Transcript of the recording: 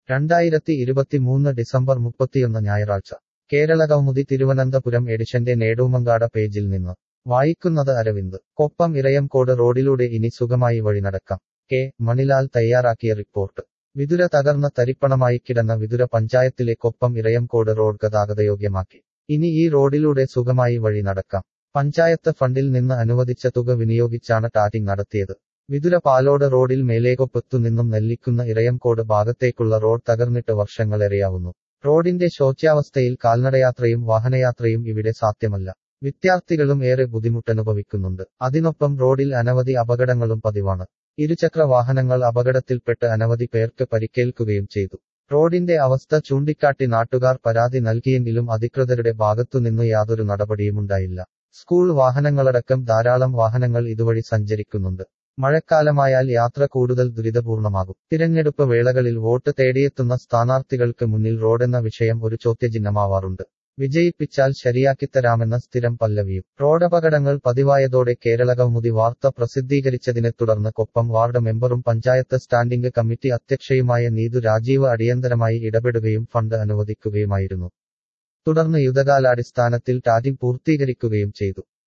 രണ്ടായിരത്തി ഇരുപത്തിമൂന്ന് ഡിസംബർ മുപ്പത്തിയൊന്ന് ഞായറാഴ്ച കേരള കൗമുദി തിരുവനന്തപുരം എഡിഷന്റെ നേടൂമങ്കാട പേജിൽ നിന്ന് വായിക്കുന്നത് അരവിന്ദ് കൊപ്പം ഇറയംകോട് റോഡിലൂടെ ഇനി സുഖമായി വഴി നടക്കാം കെ മണിലാൽ തയ്യാറാക്കിയ റിപ്പോർട്ട് വിതുര തകർന്ന തരിപ്പണമായി കിടന്ന വിതുര പഞ്ചായത്തിലെ കൊപ്പം ഇറയംകോട് റോഡ് ഗതാഗതയോഗ്യമാക്കി ഇനി ഈ റോഡിലൂടെ സുഖമായി വഴി നടക്കാം പഞ്ചായത്ത് ഫണ്ടിൽ നിന്ന് അനുവദിച്ച തുക വിനിയോഗിച്ചാണ് ടാറ്റിംഗ് നടത്തിയത് വിതുര പാലോട് റോഡിൽ മേലേകൊപ്പത്തു നിന്നും നെല്ലിക്കുന്ന ഇറയംകോട് ഭാഗത്തേക്കുള്ള റോഡ് തകർന്നിട്ട് വർഷങ്ങളേറെയാവുന്നു റോഡിന്റെ ശോച്യാവസ്ഥയിൽ കാൽനടയാത്രയും വാഹനയാത്രയും ഇവിടെ സാധ്യമല്ല വിദ്യാർത്ഥികളും ഏറെ ബുദ്ധിമുട്ടനുഭവിക്കുന്നുണ്ട് അതിനൊപ്പം റോഡിൽ അനവധി അപകടങ്ങളും പതിവാണ് ഇരുചക്ര വാഹനങ്ങൾ അപകടത്തിൽപ്പെട്ട് അനവധി പേർക്ക് പരിക്കേൽക്കുകയും ചെയ്തു റോഡിന്റെ അവസ്ഥ ചൂണ്ടിക്കാട്ടി നാട്ടുകാർ പരാതി നൽകിയെങ്കിലും അധികൃതരുടെ ഭാഗത്തുനിന്നു യാതൊരു നടപടിയുമുണ്ടായില്ല സ്കൂൾ വാഹനങ്ങളടക്കം ധാരാളം വാഹനങ്ങൾ ഇതുവഴി സഞ്ചരിക്കുന്നുണ്ട് മഴക്കാലമായാൽ യാത്ര കൂടുതൽ ദുരിതപൂർണമാകും തിരഞ്ഞെടുപ്പ് വേളകളിൽ വോട്ട് തേടിയെത്തുന്ന സ്ഥാനാർത്ഥികൾക്ക് മുന്നിൽ റോഡെന്ന വിഷയം ഒരു ചോദ്യചിഹ്നമാവാറുണ്ട് വിജയിപ്പിച്ചാൽ ശരിയാക്കിത്തരാമെന്ന സ്ഥിരം പല്ലവിയും റോഡപകടങ്ങൾ പതിവായതോടെ കേരള കൗമുദി വാർത്ത പ്രസിദ്ധീകരിച്ചതിനെ തുടർന്ന് കൊപ്പം വാർഡ് മെമ്പറും പഞ്ചായത്ത് സ്റ്റാൻഡിംഗ് കമ്മിറ്റി അധ്യക്ഷയുമായ നീതു രാജീവ് അടിയന്തരമായി ഇടപെടുകയും ഫണ്ട് അനുവദിക്കുകയുമായിരുന്നു തുടർന്ന് യുദ്ധകാലാടിസ്ഥാനത്തിൽ ടാറ്റിംഗ് പൂർത്തീകരിക്കുകയും ചെയ്തു